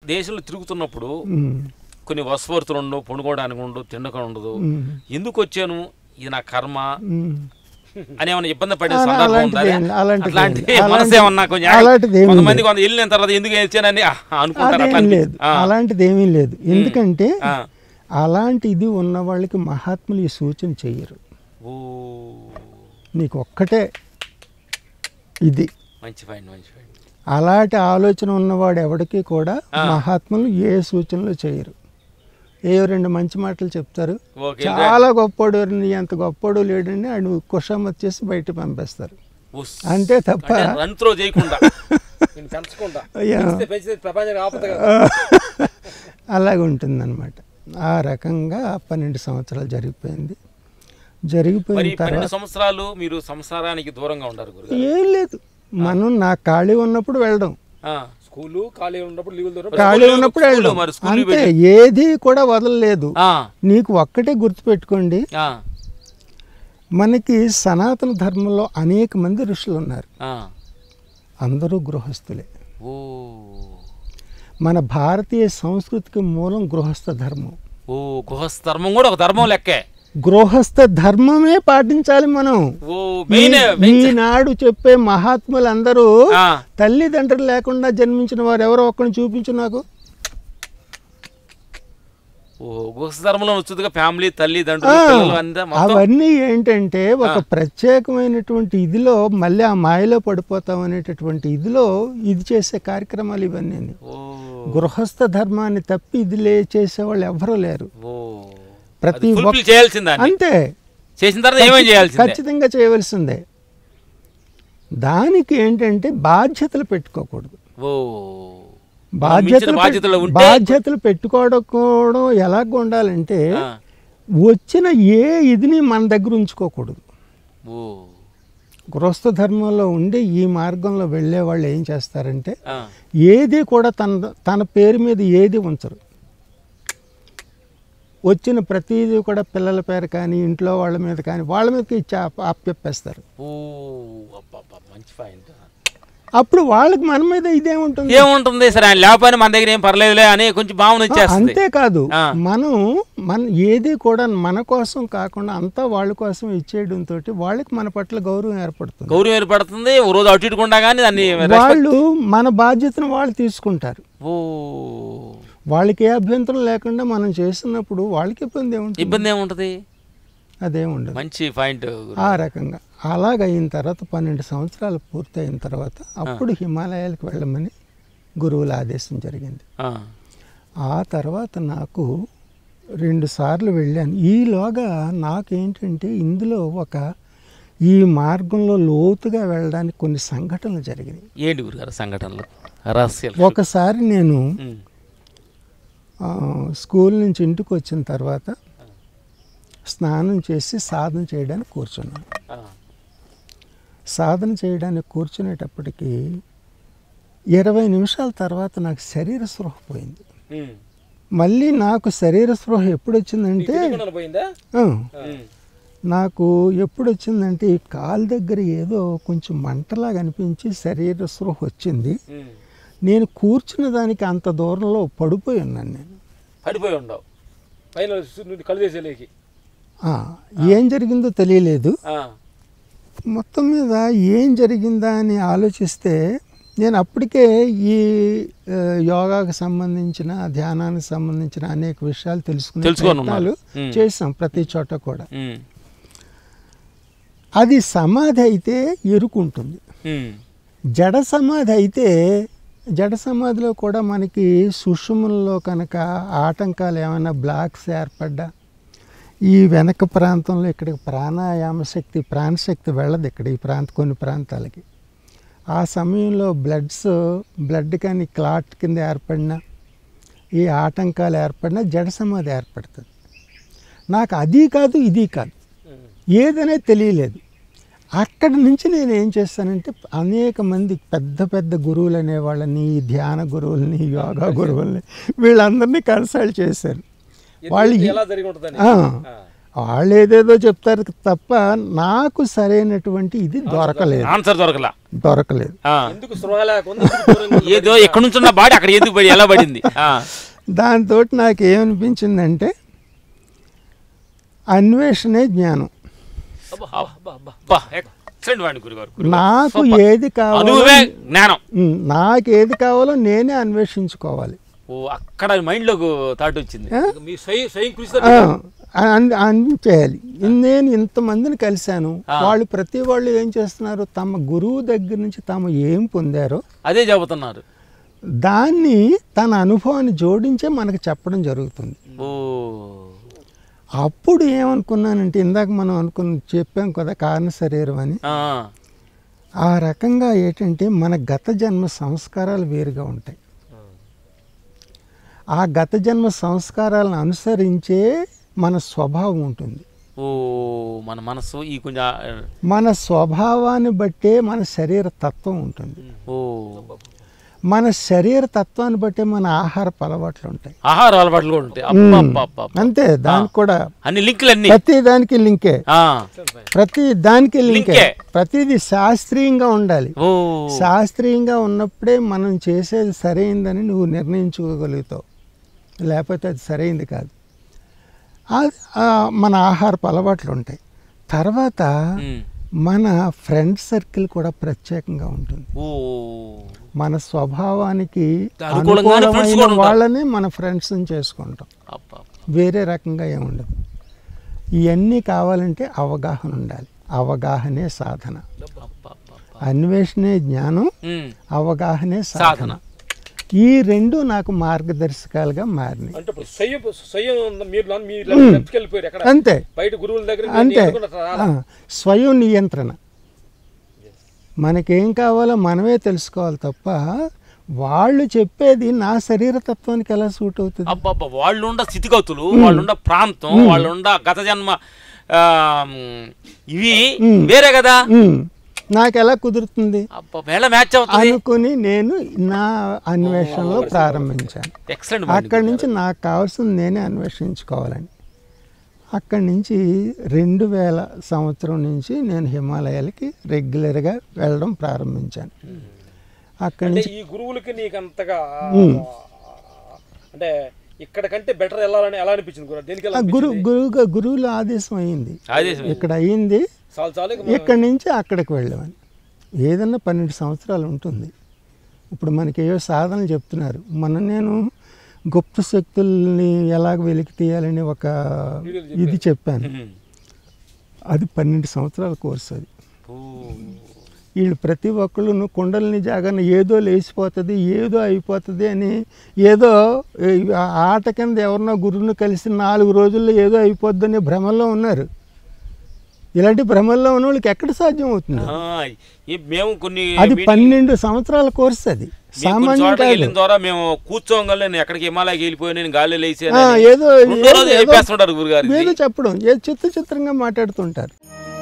దేశంలో తిరుగుతున్నప్పుడు ఉమ్, కొన్ని వసవర్తులు ఉండవు పండుకోవడానికి ఉండవు తిండకం ఉండదు ఉమ్, ఎందుకు వచ్చాను ఇది నా కర్మ ఉమ్. అని ఏమైనా ఇబ్బంది పడే అలా- సందర్భం అలాంటిది ఉందా ఏం- అలాంటిది అట్లాంటి ఏం- మనసు అలాంటి- ఏమన్నా కొంచెం అలాంటిది ఏమీ కొంతమంది కొంత వెళ్ళిన తర్వాత ఎందుకు వచ్చానని ఆ, అనుకుంటారు అదేం అట్లా లేదు ఆ, అలాంటిది ఏమీ లేదు ఎందుకంటే ఆ. అలాంటి ఇది ఉన్న వాళ్ళకి మహాత్ములు ఈ సూచన చెయ్యరు ఓ నీకు ఒక్కటే ఇది మంచి ఫైన్ మంచి ఫైన్ అలాంటి ఆలోచన ఉన్నవాడు ఎవడికి కూడా మహాత్ములు ఏ సూచనలు చేయరు ఏ రెండు మంచి మాటలు చెప్తారు ఓకే చాలా గొప్పోడు నీ అంత గొప్పోడు లేడని ఆయన కుషామత్ చేసి బయట పంపేస్తారు ఉస్. అంతే తప్ప అంటే రన్ త్రో చేయకుండా నేను పెంచకుండా అయ్యా. పెంచితే పెంచితే ప్రపంచానికి ఆపద కదా అలాగ ఉంటుందన్నమాట ఆ రకంగా పన్నెండు సంవత్సరాలు జరిగిపోయింది జరిగిపోయిన మరి తర్వాత పన్నెండు సంవత్సరాలు మీరు సంసారానికి దూరంగా ఉండారు గురుగారు ఏం లేదు మనం నాకు ఖాళీ ఉన్నప్పుడు వెళ్ళడం ఆ, స్కూలు ఖాళీ ఉన్నప్పుడు లీవులు దూరం ఖాళీ స్కూల్లో- ఉన్నప్పుడు స్కూల్లో వెళ్ళడం మరి స్కూల్లో అంతే ఏది కూడా వదలలేదు ఆ, నీకు ఒక్కటే గుర్తుపెట్టుకోండి ఆ, మనకి సనాతన ధర్మంలో అనేక మంది ఋషులు ఉన్నారు ఆ. అందరూ గృహస్థులే ఓ మన భారతీయ సంస్కృతికి మూలం గృహస్థ ధర్మం ఓ గుహస్థర్మం కూడా ఒక ధర్మం లెక్కే గృహస్థ ధర్మమే పాటించాలి మనం ఓ మెయిన్ ఈ- ఈనాడు చెప్పే మహాత్ములందరూ ఆ, తల్లిదండ్రులు లేకుండా జన్మించిన వారు ఎవరో ఒక్కరిని చూపించు నాకు ఓ గుహస్థర్మంలో వచ్చుదిగా ఫ్యామిలీ తల్లి తండ్రులు ఆ, పిల్లలు అంతా మొత్తం అవన్నీ ఏంటంటే ఒక ప్రత్యేకమైనటువంటి ఇదిలో మళ్ళీ ఆ మాయలో పడిపోతాం అనేటటువంటి ఇదిలో ఇది చేసే కార్యక్రమాలు ఇవన్నీ ఓ గృహస్థ ధర్మాన్ని తప్పి ఇది లే చేసేవాళ్ళు ఎవరూ లేరు ఓ ప్రతి అది ఒక్క fulfill చేయాల్సిందా అంతే చేసిన తర్వాత ఏమేం చేయాల్సిందే ఖచ్చితంగా చేయవలసిందే దానికి ఏంటంటే బాధ్యతలు పెట్టుకోకూడదు ఓ బాధ్యతలు మించిన పెట్- బాధ్యతలు ఉంటే బాధ్యతలు పెట్టుకోవడం కూడా ఎలాగ ఉండాలంటే ఆ, వచ్చిన ఏ ఇదిని మన దగ్గర ఉంచుకోకూడదు ఓ గృహస్థ ధర్మంలో ఉండి ఈ మార్గంలో వెళ్ళే వాళ్ళు ఏం చేస్తారంటే ఆ, ఏది కూడా తన తన పేరు మీద ఏది ఉంచరు వచ్చిన ప్రతిదీ కూడా పిల్లల పేరు కానీ ఇంట్లో వాళ్ళ మీద కానీ వాళ్ళ మీదకి ఇచ్చి ఆప్- ఆప్యప్పేస్తారు ఓ అబ్బబ్బా, మంచి పాయింట్ అప్పుడు వాళ్ళకి మన మీద ఇదే ఉంటుంది ఏముంటుంది సరే ఆయన లేకపోయినా మన దగ్గర ఏం పర్లేదులే అని కొంచెం భావన వచ్చేస్తుంది అంతేకాదు ఆ. మనం మన ఏది కూడా మన కోసం కాకుండా అంతా వాళ్ళ కోసం ఇచ్చేయడంతో వాళ్ళకి మన పట్ల గౌరవం ఏర్పడుతుంది గౌరవం ఏర్పడుతుంది ఓ రోజు అటు ఇటుకుండా కానీ దాన్ని respect- వాళ్ళు మన బాధ్యతను వాళ్ళు తీసుకుంటారు ఓ వాళ్ళకి ఏ అభ్యంతరం లేకుండా మనం చేస్తున్నప్పుడు వాళ్ళకి ఇబ్బంది ఏముంటుంది ఇబ్బంది ఏముంటది అదేముండదు మంచి పాయింట్ ఆ రకంగా అలాగ అయిన తర్వాత పన్నెండు సంవత్సరాలు పూర్తయిన తర్వాత అప్పుడు హిమాలయాలకు వెళ్ళమని గురువుల ఆదేశం జరిగింది ఆ తర్వాత నాకు రెండు సార్లు వెళ్ళాను ఈలోగా నాకేంటంటే ఇందులో ఒక ఈ మార్గంలో లోతుగా వెళ్ళడానికి కొన్ని సంఘటనలు జరిగినాయి ఏంటి గురుగారు సంఘటనలు రహస్యాలు ఒకసారి నేను ఉమ్. ఆ, స్కూల్ నుంచి ఇంటికి వచ్చిన తర్వాత స్నానం చేసి సాధన చేయడానికి కూర్చున్నాను ఆ. సాధన చేయడానికి కూర్చునేటప్పటికి ఇరవై నిమిషాల తర్వాత నాకు శరీర స్పృహ పోయింది ఉమ్. మళ్ళీ నాకు శరీర స్పృహ ఎప్పుడు వచ్చిందంటే తెలియకుండా పోయిందా ఆ, ఉమ్. నాకు ఎప్పుడు వచ్చిందంటే ఈ కాలు దగ్గర ఏదో కొంచెం మంటలాగా అనిపించి శరీర స్పృహ వచ్చింది ఉమ్. నేను కూర్చున్న దానికి అంత దూరంలో పడిపోయి ఉన్నాను నేను పడిపోయి ఉండవు పైన నుండి కళ్ళు చేసేలేకి ఆ, ఏం జరిగిందో తెలియలేదు ఆ. మొత్తం మీద ఏం జరిగిందా అని ఆలోచిస్తే నేను అప్పటికే ఈ ఆ, యోగాకు సంబంధించిన ధ్యానానికి సంబంధించిన అనేక విషయాలు తెలుసుకునే తెలుసుకొని ప్రయత్నాలు ఉన్నారు. ఉమ్. చేసాం ప్రతి చోట కూడా ఉమ్. అది సమాధి అయితే ఎరుకుంటుంది ఉమ్. జడ సమాధి అయితే జడ సమాధిలో కూడా మనకి సుషుముల్లో కనుక ఆటంకాలు ఏమైనా బ్లాక్స్ ఏర్పడ్డా ఈ వెనక ప్రాంతంలో ఇక్కడికి ప్రాణాయామ శక్తి ప్రాణశక్తి వెళ్ళదు ఇక్కడ ఈ ప్రాంత కొన్ని ప్రాంతాలకి ఆ సమయంలో బ్లడ్స్ బ్లడ్ కానీ క్లాట్ కింద ఏర్పడినా ఈ ఆటంకాలు ఏర్పడినా జడ సమాధి ఏర్పడుతుంది నాకు అది కాదు ఇది కాదు ఏదనేది తెలియలేదు అక్కడి నుంచి నేను ఏం చేస్తానంటే అనేక మంది పెద్ద పెద్ద గురువులు అనేవాళ్ళని ఈ ధ్యాన గురువుల్ని యోగా గురువుల్ని వీళ్ళందరినీ కన్సల్ట్ చేశారు వాళ్ళు ఈ- ఎలా జరిగి ఉంటుందని ఆ, వాళ్ళు ఏదేదో చెప్తారు తప్ప నాకు సరైనటువంటి ఇది దొరకలేదు ఆన్సర్ దొరకలా దొరకలేదు ఆ. ఎందుకు స్పృహ లేకుండా ఎందుకు దూరంగా ఉంది? ఏదో ఎక్కడి నుంచి ఉన్న బాడీ అక్కడ ఎందుకు పడి ఎలా పడింది ఆ. దాంతో నాకు ఏమనిపించిందంటే అన్వేషణే జ్ఞానం అబ్బా, అబ్బా, అబ్బా. అబ్బా, ఎక్సలెంట్ వాడిని గురుగారు నాకు ఏది కావాలో అనుభవే జ్ఞానం ఉమ్, నాకు ఏది కావాలో నేనే అన్వేషించుకోవాలి ఓ అక్కడ మైండ్ లోకి థాట్ వచ్చింది ఆ? మీ స్వయం స్వయం కృషితో ఆ, అన్- అన్ చేయాలి నేను ఇంతమందిని కలిశాను ఆ. వాళ్ళు ప్రతి వాళ్ళు ఏం చేస్తున్నారు తమ గురువు దగ్గర నుంచి తాము ఏం పొందారో అదే చెబుతున్నారు దాన్ని తన అనుభవాన్ని జోడించే మనకు చెప్పడం జరుగుతుంది ఓ అప్పుడు ఏమనుకున్నానంటే ఇందాక మనం అనుకున్న చెప్పాం కదా కారణ శరీరం అని ఆ. ఆ రకంగా ఏంటంటే మన గత జన్మ సంస్కారాలు వేరుగా ఉంటాయి ఆ గత జన్మ సంస్కారాలను అనుసరించే మన స్వభావం ఉంటుంది ఓ మన మనసు ఈ కొంచెం ఆ, మన స్వభావాన్ని బట్టే మన శరీర తత్వం ఉంటుంది ఓ మన శరీర తత్వాన్ని బట్టే మన ఆహార అలవాట్లు ఉంటాయి ఆహార అలవాట్లు కూడా ఉంటాయి అబ్బా, అబ్బా, అబ్బా, అబ్బా. అంతే దానికి కూడా అన్ని లింకులు అన్ని ప్రతి దానికి లింకే ఆ. ప్రతి దానికి లింకే లింకే. ప్రతిదీ శాస్త్రీయంగా ఉండాలి ఓ శాస్త్రీయంగా ఉన్నప్పుడే మనం చేసేది సరైందని నువ్వు నిర్ణయించుకోగలుగుతావు లేకపోతే అది సరైంది కాదు ఆ- ఆ మన ఆహారపు అలవాట్లు ఉంటాయి తర్వాత ఉమ్. మన ఫ్రెండ్ సర్కిల్ కూడా ప్రత్యేకంగా ఉంటుంది ఓ మన స్వభావానికి అనుకూలంగానే friends అనుకూలమైన కూడా ఉంటారు. వాళ్ళని మన ఫ్రెండ్స్ని చేసుకుంటాం అబ్బా, అబ్బా. వేరే రకంగా ఏముండదు ఇవన్నీ కావాలంటే అవగాహన ఉండాలి అవగాహనే సాధన అబ్బా, అబ్బా, అబ్బా. అన్వేషణే జ్ఞానం ఉమ్. అవగాహనే సాధన సాధన. ఈ రెండు నాకు మార్గదర్శకాలుగా మారినాయి అంటే ఇప్పుడు స్వయం స్వయం ఉంది, మీరు నా- మీ లెఫ్ట్కి వెళ్ళిపోయారు ఎక్కడ అంతే బయట గురువుల దగ్గర మీరు అంతే అనుకున్న రాలా. ఆ, స్వయం నియంత్రణ మనకేం కావాలో మనమే తెలుసుకోవాలి తప్ప వాళ్ళు చెప్పేది నా శరీర తత్వానికి ఎలా సూట్ అవుతుంది అబ్బబ్బా వాళ్ళు ఉండ స్థితిగతులు వాళ్ళు ఉండ ప్రాంతం వాళ్ళు ఉండ గత జన్మ ఆ, ఇవి వేరే కదా ఉమ్, నాకు ఎలా కుదురుతుంది అబ్బా ఎలా మ్యాచ్ అవుతుంది అనుకుని నేను నా అన్వేషణలో ప్రారంభించాను ఎక్సలెంట్ అక్కడి నుంచి నాకు కావాల్సింది నేనే అన్వేషించుకోవాలని అక్కడి నుంచి రెండు వేల సంవత్సరం నుంచి నేను హిమాలయాలకి రెగ్యులర్గా వెళ్ళడం ప్రారంభించాను అక్కడి అంటే నుంచి ఈ గురువులకి నీకు అంతగా అంటే ఇక్కడ కంటే బెటర్ వెళ్ళాలని ఎలా అనిపించింది గురు దేనికి ఆ గురు గురువుగా గురువుల ఆదేశం అయింది ఆదేశం ఇక్కడ అయింది చాలు చాలు ఇక మనం- ఇక్కడి నుంచి అక్కడికి వెళ్ళామని ఏదన్నా పన్నెండు సంవత్సరాలు ఉంటుంది ఇప్పుడు మనకి ఏవో సాధనలు చెప్తున్నారు మన నేను గుప్త శక్తుల్ని ఎలాగ వెలికి తీయాలని ఒక ఇది చెప్పాను ఉమ్. అది పన్నెండు సంవత్సరాల కోర్సు అది ఓ. వీళ్ళు ప్రతి ఒక్కళ్ళు కుండలిని జాగాన ఏదో లేచిపోతుంది ఏదో అయిపోతుంది అని ఏదో ఏ, ఆ ఆట కింద ఎవరినో గురువుని కలిసి నాలుగు రోజుల్లో ఏదో అయిపోద్దని భ్రమల్లో ఉన్నారు ఇలాంటి భ్రమల్లో ఉన్న వాళ్ళకి ఎక్కడ సాధ్యం అవుతుంది ఆ, ఈ మేము కొన్ని అది మీటింగ్- పన్నెండు సంవత్సరాల కోర్సు అది మేము కొన్ని సామాన్యం చోట్లకి కాదు వెళ్ళిన ద్వారా మేము కూర్చోగల నేను ఎక్కడికి హిమాలయకి వెళ్ళిపోయి నేను గాలి లేచి ఆ, ఏదో రెండో రోజు ఏదో- చెప్పేస్తుంటారు గురుగారు ఏదో చెప్పడం ఏ చిత్ర చిత్రంగా మాట్లాడుతుంటారు